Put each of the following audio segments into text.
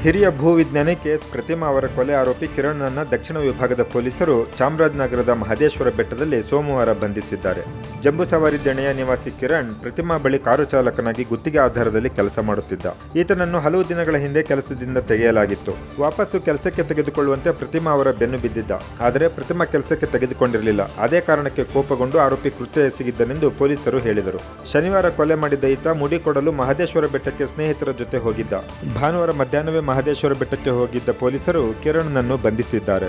ಹಿರಿಯ ಭೂವಿಜ್ಞಾನಿ ಕೆಎಸ್ ಪ್ರತಿಮಾ ಅವರ ಕೊಲೆ ಆರೋಪಿ ಕಿರಣ್ನನ್ನ ದಕ್ಷಿಣ ವಿಭಾಗದ ಪೊಲೀಸರು ಚಾಮರಾಜನಗರದ ಮಹದೇಶ್ವರ ಬೆಟ್ಟದಲ್ಲಿ ಸೋಮವಾರ ಬಂಧಿಸಿದ್ದಾರೆ ಜಂಬೂ ಸವಾರಿ ದೆಣೆಯ ನಿವಾಸಿ ಕಿರಣ್ ಪ್ರತಿಮಾ ಬಳಿ ಕಾರು ಚಾಲಕನಾಗಿ ಗುತ್ತಿಗೆ ಆಧಾರದಲ್ಲಿ ಕೆಲಸ ಮಾಡುತ್ತಿದ್ದ ಈತನನ್ನು ಹಲವು ದಿನಗಳ ಹಿಂದೆ ಕೆಲಸದಿಂದ ತೆಗೆಯಲಾಗಿತ್ತು ವಾಪಸ್ಸು ಕೆಲಸಕ್ಕೆ ತೆಗೆದುಕೊಳ್ಳುವಂತೆ ಪ್ರತಿಮಾ ಅವರ ಬೆನ್ನು ಬಿದ್ದಿದ್ದ ಆದರೆ ಪ್ರತಿಮಾ ಕೆಲಸಕ್ಕೆ ತೆಗೆದುಕೊಂಡಿರಲಿಲ್ಲ ಅದೇ ಕಾರಣಕ್ಕೆ ಕೋಪಗೊಂಡು ಆರೋಪಿ ಕೃತ್ಯ ಎಸಗಿದ್ದನೆಂದು ಪೊಲೀಸರು ಹೇಳಿದರು ಶನಿವಾರ ಕೊಲೆ ಮಾಡಿದ್ದ ಈತ ಮುಡಿ ಕೊಡಲು ಮಹದೇಶ್ವರ ಬೆಟ್ಟಕ್ಕೆ ಸ್ನೇಹಿತರ ಜೊತೆ ಹೋಗಿದ್ದ ಭಾನುವಾರ ಮಧ್ಯಾಹ್ನವೇ ಮಹದೇಶ್ವರ ಬೆಟ್ಟಕ್ಕೆ ಹೋಗಿದ್ದ ಪೊಲೀಸರು ಕಿರಣ್ನನ್ನು ಬಂಧಿಸಿದ್ದಾರೆ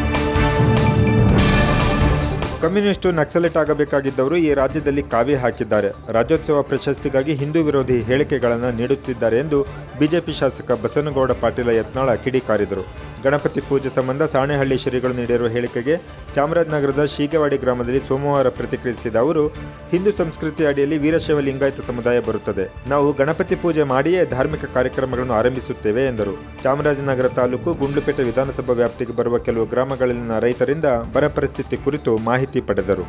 ಕಮ್ಯುನಿಸ್ಟು ನಕ್ಸಲೇಟ್ ಆಗಬೇಕಾಗಿದ್ದವರು ಈ ರಾಜ್ಯದಲ್ಲಿ ಕಾವಿ ಹಾಕಿದ್ದಾರೆ ರಾಜ್ಯೋತ್ಸವ ಪ್ರಶಸ್ತಿಗಾಗಿ ಹಿಂದೂ ವಿರೋಧಿ ಹೇಳಿಕೆಗಳನ್ನು ನೀಡುತ್ತಿದ್ದಾರೆ ಎಂದು ಬಿಜೆಪಿ ಶಾಸಕ ಬಸನಗೌಡ ಪಾಟೀಲ ಯತ್ನಾಳ ಕಿಡಿಕಾರಿದರು ಗಣಪತಿ ಪೂಜೆ ಸಂಬಂಧ ಸಾಣೆಹಳ್ಳಿ ಶ್ರೀಗಳು ನೀಡಿರುವ ಹೇಳಿಕೆಗೆ ಚಾಮರಾಜನಗರದ ಶೀಗವಾಡಿ ಗ್ರಾಮದಲ್ಲಿ ಸೋಮವಾರ ಪ್ರತಿಕ್ರಿಯಿಸಿದ ಅವರು ಹಿಂದೂ ಸಂಸ್ಕೃತಿ ಅಡಿಯಲ್ಲಿ ವೀರಶೈವ ಲಿಂಗಾಯತ ಸಮುದಾಯ ಬರುತ್ತದೆ ನಾವು ಗಣಪತಿ ಪೂಜೆ ಮಾಡಿಯೇ ಧಾರ್ಮಿಕ ಕಾರ್ಯಕ್ರಮಗಳನ್ನು ಆರಂಭಿಸುತ್ತೇವೆ ಎಂದರು ಚಾಮರಾಜನಗರ ತಾಲೂಕು ಗುಂಡ್ಲುಪೇಟೆ ವಿಧಾನಸಭಾ ವ್ಯಾಪ್ತಿಗೆ ಬರುವ ಕೆಲವು ಗ್ರಾಮಗಳಲ್ಲಿನ ರೈತರಿಂದ ಬರ ಪರಿಸ್ಥಿತಿ ಕುರಿತು ಮಾಹಿತಿ ಪಡೆದರು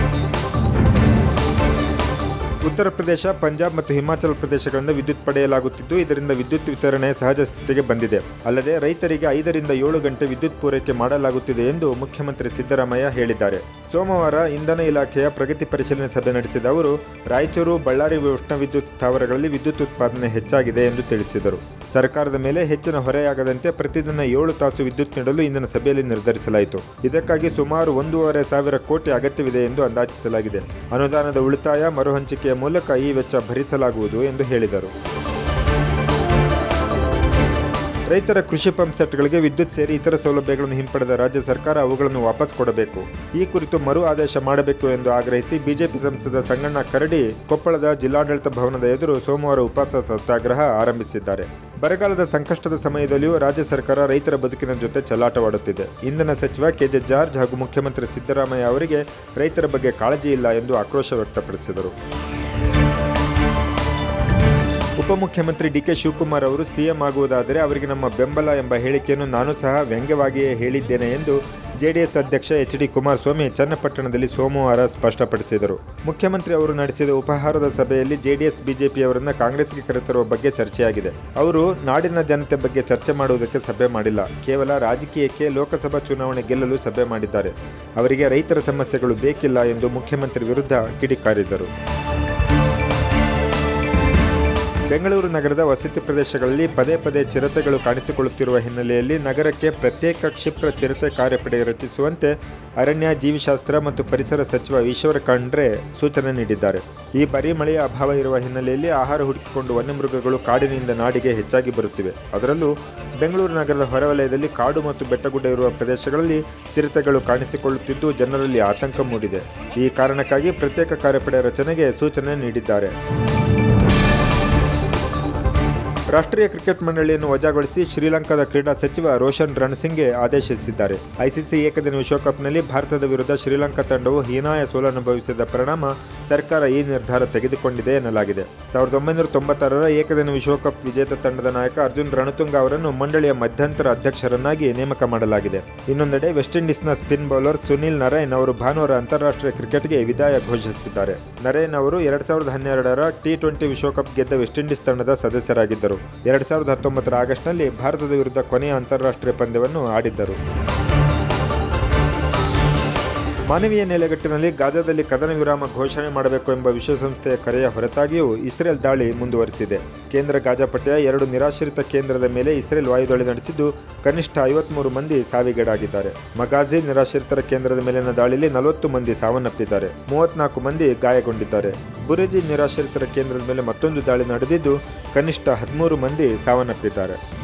ಉತ್ತರ ಪ್ರದೇಶ ಪಂಜಾಬ್ ಮತ್ತು ಹಿಮಾಚಲ ಪ್ರದೇಶಗಳಿಂದ ವಿದ್ಯುತ್ ಪಡೆಯಲಾಗುತ್ತಿದ್ದು ಇದರಿಂದ ವಿದ್ಯುತ್ ವಿತರಣೆ ಸಹಜ ಸ್ಥಿತಿಗೆ ಬಂದಿದೆ ಅಲ್ಲದೆ ರೈತರಿಗೆ ಐದರಿಂದ ಏಳು ಗಂಟೆ ವಿದ್ಯುತ್ ಪೂರೈಕೆ ಮಾಡಲಾಗುತ್ತಿದೆ ಎಂದು ಮುಖ್ಯಮಂತ್ರಿ ಸಿದ್ದರಾಮಯ್ಯ ಹೇಳಿದ್ದಾರೆ ಸೋಮವಾರ ಇಂಧನ ಇಲಾಖೆಯ ಪ್ರಗತಿ ಪರಿಶೀಲನೆ ಸಭೆ ನಡೆಸಿದ ಅವರು ರಾಯಚೂರು ಬಳ್ಳಾರಿ ಉಷ್ಣ ವಿದ್ಯುತ್ ಸ್ಥಾವರಗಳಲ್ಲಿ ವಿದ್ಯುತ್ ಉತ್ಪಾದನೆ ಹೆಚ್ಚಾಗಿದೆ ಎಂದು ತಿಳಿಸಿದರು ಸರ್ಕಾರದ ಮೇಲೆ ಹೆಚ್ಚಿನ ಹೊರೆಯಾಗದಂತೆ ಪ್ರತಿದಿನ ಏಳು ತಾಸು ವಿದ್ಯುತ್ ನೀಡಲು ಇಂದಿನ ಸಭೆಯಲ್ಲಿ ನಿರ್ಧರಿಸಲಾಯಿತು ಇದಕ್ಕಾಗಿ ಸುಮಾರು ಒಂದೂವರೆ ಸಾವಿರ ಕೋಟಿ ಅಗತ್ಯವಿದೆ ಎಂದು ಅಂದಾಜಿಸಲಾಗಿದೆ ಅನುದಾನದ ಉಳಿತಾಯ ಮರುಹಂಚಿಕೆಯ ಮೂಲಕ ಈ ವೆಚ್ಚ ಭರಿಸಲಾಗುವುದು ಎಂದು ಹೇಳಿದರು ರೈತರ ಕೃಷಿ ಪಂಪ್ ಸೆಟ್ಗಳಿಗೆ ವಿದ್ಯುತ್ ಸೇರಿ ಇತರ ಸೌಲಭ್ಯಗಳನ್ನು ಹಿಂಪಡೆದ ರಾಜ್ಯ ಸರ್ಕಾರ ಅವುಗಳನ್ನು ವಾಪಸ್ ಕೊಡಬೇಕು ಈ ಕುರಿತು ಮರು ಆದೇಶ ಮಾಡಬೇಕು ಎಂದು ಆಗ್ರಹಿಸಿ ಬಿಜೆಪಿ ಸಂಸದ ಸಂಗಣ್ಣ ಕರಡಿ ಕೊಪ್ಪಳದ ಜಿಲ್ಲಾಡಳಿತ ಭವನದ ಎದುರು ಸೋಮವಾರ ಉಪವಾಸ ಸತ್ಯಾಗ್ರಹ ಆರಂಭಿಸಿದ್ದಾರೆ ಬರಗಾಲದ ಸಂಕಷ್ಟದ ಸಮಯದಲ್ಲಿಯೂ ರಾಜ್ಯ ಸರ್ಕಾರ ರೈತರ ಬದುಕಿನ ಜೊತೆ ಚೆಲ್ಲಾಟವಾಡುತ್ತಿದೆ ಇಂಧನ ಸಚಿವ ಕೆಜೆ ಜಾರ್ಜ್ ಹಾಗೂ ಮುಖ್ಯಮಂತ್ರಿ ಸಿದ್ದರಾಮಯ್ಯ ಅವರಿಗೆ ರೈತರ ಬಗ್ಗೆ ಕಾಳಜಿ ಇಲ್ಲ ಎಂದು ಆಕ್ರೋಶ ವ್ಯಕ್ತಪಡಿಸಿದರು ಉಪಮುಖ್ಯಮಂತ್ರಿ ಡಿಕೆ ಶಿವಕುಮಾರ್ ಅವರು ಸಿಎಂ ಆಗುವುದಾದರೆ ಅವರಿಗೆ ನಮ್ಮ ಬೆಂಬಲ ಎಂಬ ಹೇಳಿಕೆಯನ್ನು ನಾನು ಸಹ ವ್ಯಂಗ್ಯವಾಗಿಯೇ ಹೇಳಿದ್ದೇನೆ ಎಂದು ಜೆಡಿಎಸ್ ಅಧ್ಯಕ್ಷ ಎಚ್ ಡಿ ಕುಮಾರಸ್ವಾಮಿ ಚನ್ನಪಟ್ಟಣದಲ್ಲಿ ಸೋಮವಾರ ಸ್ಪಷ್ಟಪಡಿಸಿದರು ಮುಖ್ಯಮಂತ್ರಿ ಅವರು ನಡೆಸಿದ ಉಪಹಾರದ ಸಭೆಯಲ್ಲಿ ಜೆಡಿಎಸ್ ಬಿಜೆಪಿಯವರನ್ನ ಕಾಂಗ್ರೆಸ್ಗೆ ಕರೆತರುವ ಬಗ್ಗೆ ಚರ್ಚೆಯಾಗಿದೆ ಅವರು ನಾಡಿನ ಜನತೆ ಬಗ್ಗೆ ಚರ್ಚೆ ಮಾಡುವುದಕ್ಕೆ ಸಭೆ ಮಾಡಿಲ್ಲ ಕೇವಲ ರಾಜಕೀಯಕ್ಕೆ ಲೋಕಸಭಾ ಚುನಾವಣೆ ಗೆಲ್ಲಲು ಸಭೆ ಮಾಡಿದ್ದಾರೆ ಅವರಿಗೆ ರೈತರ ಸಮಸ್ಯೆಗಳು ಬೇಕಿಲ್ಲ ಎಂದು ಮುಖ್ಯಮಂತ್ರಿ ವಿರುದ್ಧ ಕಿಡಿಕಾರಿದರು ಬೆಂಗಳೂರು ನಗರದ ವಸತಿ ಪ್ರದೇಶಗಳಲ್ಲಿ ಪದೇ ಪದೇ ಚಿರತೆಗಳು ಕಾಣಿಸಿಕೊಳ್ಳುತ್ತಿರುವ ಹಿನ್ನೆಲೆಯಲ್ಲಿ ನಗರಕ್ಕೆ ಪ್ರತ್ಯೇಕ ಕ್ಷಿಪ್ರ ಚಿರತೆ ಕಾರ್ಯಪಡೆ ರಚಿಸುವಂತೆ ಅರಣ್ಯ ಜೀವಿಶಾಸ್ತ್ರ ಮತ್ತು ಪರಿಸರ ಸಚಿವ ಈಶ್ವರ ಖಂಡ್ರೆ ಸೂಚನೆ ನೀಡಿದ್ದಾರೆ ಈ ಬಾರಿ ಮಳೆಯ ಅಭಾವ ಇರುವ ಹಿನ್ನೆಲೆಯಲ್ಲಿ ಆಹಾರ ಹುಡುಕಿಕೊಂಡು ವನ್ಯಮೃಗಗಳು ಕಾಡಿನಿಂದ ನಾಡಿಗೆ ಹೆಚ್ಚಾಗಿ ಬರುತ್ತಿವೆ ಅದರಲ್ಲೂ ಬೆಂಗಳೂರು ನಗರದ ಹೊರವಲಯದಲ್ಲಿ ಕಾಡು ಮತ್ತು ಬೆಟ್ಟಗುಡ್ಡ ಇರುವ ಪ್ರದೇಶಗಳಲ್ಲಿ ಚಿರತೆಗಳು ಕಾಣಿಸಿಕೊಳ್ಳುತ್ತಿದ್ದು ಜನರಲ್ಲಿ ಆತಂಕ ಮೂಡಿದೆ ಈ ಕಾರಣಕ್ಕಾಗಿ ಪ್ರತ್ಯೇಕ ಕಾರ್ಯಪಡೆ ರಚನೆಗೆ ಸೂಚನೆ ನೀಡಿದ್ದಾರೆ ರಾಷ್ಟ್ರೀಯ ಕ್ರಿಕೆಟ್ ಮಂಡಳಿಯನ್ನು ವಜಾಗೊಳಿಸಿ ಶ್ರೀಲಂಕಾದ ಕ್ರೀಡಾ ಸಚಿವ ರೋಷನ್ ರಣಸಿಂಗ್ಗೆ ಆದೇಶಿಸಿದ್ದಾರೆ ಐಸಿಸಿ ಏಕದಿನ ವಿಶ್ವಕಪ್ನಲ್ಲಿ ಭಾರತದ ವಿರುದ್ಧ ಶ್ರೀಲಂಕಾ ತಂಡವು ಹೀನಾಯ ಸೋಲನುಭವಿಸಿದ ಪರಿಣಾಮ ಸರ್ಕಾರ ಈ ನಿರ್ಧಾರ ತೆಗೆದುಕೊಂಡಿದೆ ಎನ್ನಲಾಗಿದೆ ಸಾವಿರದ ಒಂಬೈನೂರ ತೊಂಬತ್ತಾರರ ಏಕದಿನ ವಿಶ್ವಕಪ್ ವಿಜೇತ ತಂಡದ ನಾಯಕ ಅರ್ಜುನ್ ರಣತುಂಗ ಅವರನ್ನು ಮಂಡಳಿಯ ಮಧ್ಯಂತರ ಅಧ್ಯಕ್ಷರನ್ನಾಗಿ ನೇಮಕ ಮಾಡಲಾಗಿದೆ ಇನ್ನೊಂದೆಡೆ ವೆಸ್ಟ್ ಇಂಡೀಸ್ನ ಸ್ಪಿನ್ ಬೌಲರ್ ಸುನಿಲ್ ನರೈನ್ ಅವರು ಭಾನುವಾರ ಅಂತಾರಾಷ್ಟ್ರೀಯ ಕ್ರಿಕೆಟ್ಗೆ ವಿದಾಯ ಘೋಷಿಸಿದ್ದಾರೆ ನರೈನ್ ಅವರು ಎರಡ್ ಸಾವಿರದ ಹನ್ನೆರಡರ ಟಿ ಟ್ವೆಂಟಿ ವಿಶ್ವಕಪ್ ಗೆದ್ದ ವೆಸ್ಟ್ ಇಂಡೀಸ್ ತಂಡದ ಸದಸ್ಯರಾಗಿದ್ದರು ಎರಡ್ ಸಾವಿರದ ಹತ್ತೊಂಬತ್ತರ ಆಗಸ್ಟ್ನಲ್ಲಿ ಭಾರತದ ವಿರುದ್ಧ ಕೊನೆಯ ಅಂತಾರಾಷ್ಟ್ರೀಯ ಪಂದ್ಯವನ್ನು ಆಡಿದ್ದರು ಮಾನವೀಯ ನೆಲೆಗಟ್ಟಿನಲ್ಲಿ ಗಾಜಾದಲ್ಲಿ ಕದನ ವಿರಾಮ ಘೋಷಣೆ ಮಾಡಬೇಕು ಎಂಬ ವಿಶ್ವಸಂಸ್ಥೆಯ ಕರೆಯ ಹೊರತಾಗಿಯೂ ಇಸ್ರೇಲ್ ದಾಳಿ ಮುಂದುವರಿಸಿದೆ ಕೇಂದ್ರ ಗಾಜಾ ಪಟ್ಟೆಯ ಎರಡು ನಿರಾಶ್ರಿತ ಕೇಂದ್ರದ ಮೇಲೆ ಇಸ್ರೇಲ್ ವಾಯುದಾಳಿ ನಡೆಸಿದ್ದು ಕನಿಷ್ಠ ಐವತ್ಮೂರು ಮಂದಿ ಸಾವಿಗೀಡಾಗಿದ್ದಾರೆ ಮಗಾಜಿ ನಿರಾಶ್ರಿತರ ಕೇಂದ್ರದ ಮೇಲಿನ ದಾಳಿಯಲ್ಲಿ ನಲವತ್ತು ಮಂದಿ ಸಾವನ್ನಪ್ಪಿದ್ದಾರೆ ಮೂವತ್ನಾಲ್ಕು ಮಂದಿ ಗಾಯಗೊಂಡಿದ್ದಾರೆ ಬುರೇಜಿ ನಿರಾಶ್ರಿತರ ಕೇಂದ್ರದ ಮೇಲೆ ಮತ್ತೊಂದು ದಾಳಿ ನಡೆದಿದ್ದು ಕನಿಷ್ಠ ಹದಿಮೂರು ಮಂದಿ ಸಾವನ್ನಪ್ಪಿದ್ದಾರೆ